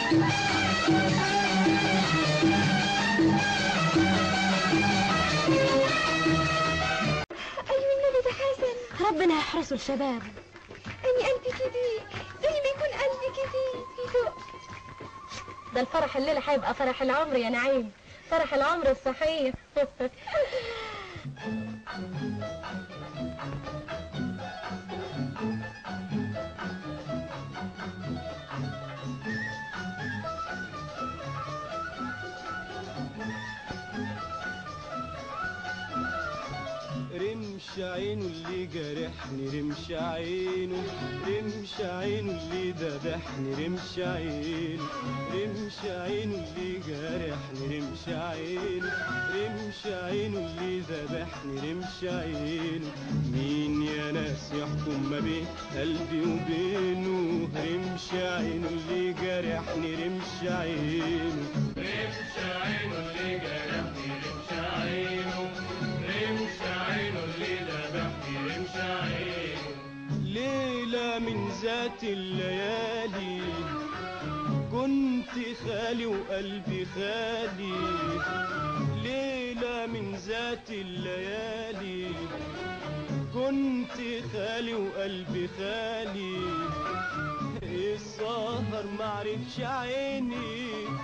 أيوة النبي ده حسن ربنا يحرسه الشباب أني قلبي كده زي ما يكون قلبي كده يدق ده الفرح الليلة هيبقى فرح العمر يا نعيم فرح العمر الصحيح رمش عينه اللي جرحني رمش عينه رمش عينه اللي ذبحني رمش عينه رمش عينه اللي جرحني رمش عينه رمش عينه اللي ذبحني رمش عينه مين يا ناس يحكم ما بين قلبي وبينه رمش عينه اللي جرحني رمش عينه رمش عينه اللي جرحني رمش عينه رمش عينه اللي ذبحني رمش عينه ليلة من ذات الليالي كنت خالي وقلبي خالي ليلة من ذات الليالي كنت خالي وقلبي خالي السهر معرفش عيني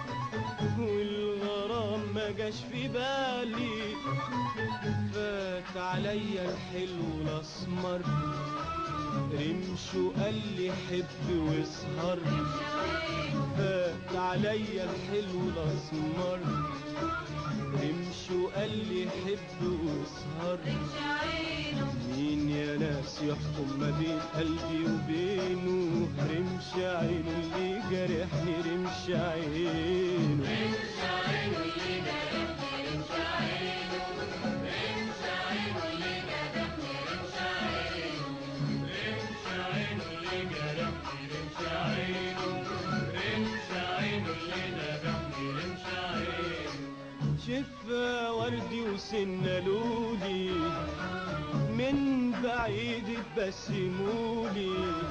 والغرام ما جاش في بالي فات عليا الحلو الاسمر رمش قال لي حب واسهر فات عليا الحلو الاسمر رمش قال لي حب واسهر مين يا ناس يحكم ما بين قلبي وبينه رمش عينه اللي جرحني رمش عينه رمش عينه اللي جرحني رمش عينه رمش عينه اللي جرحني رمش عينه رمش عينه اللي جرحني رمش عينه رمش عينه اللي جرحني رمش عينه شفا وردي وسنة لولي من بعيد تبسمولي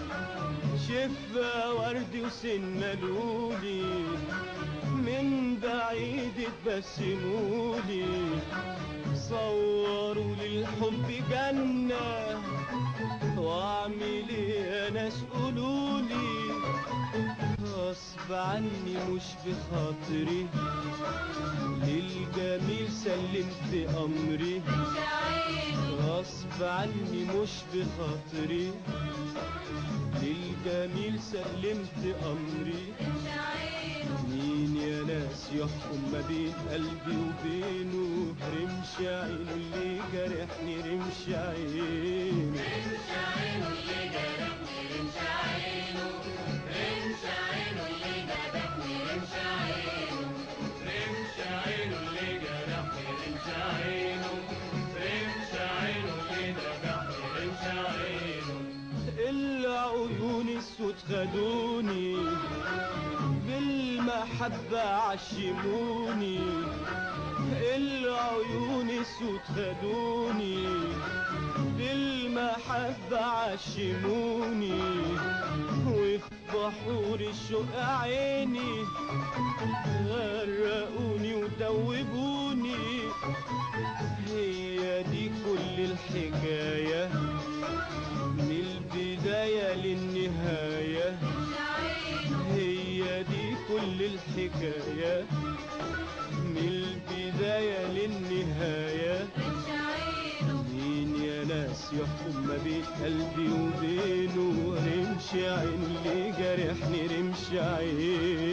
شفا وردي وسنة لولي من بعيد تبسمولي صوروا للحب جنة واعمل ايه يا ناس قولولي غصب عني مش بخاطري للجميل سلمت امري غصب عني مش بخاطري للجميل سلمت امري مين يا ناس يحكم ما بين قلبي وبينه رمش عينه اللي جرحني رمش عينه رمش عينه اللي جرحني رمش عينه رمش عينه اللي جرحني رمش عينه رمش عينه اللي جرحني رمش عينه رمش عينه اللي جرحني رمش عينه العيون السود خدوني بالمحبة عشموني العيون السود خدوني بالمحبة عشموني وفي بحور الشوق عيني غرقوني ودوبوني هي دي كل الحكاية من البداية للنهاية هي دي كل الحكاية من البداية للنهاية مين يا ناس يحكم ما بين قلبي وبينه رمش عينه اللي جرحني رمش عينه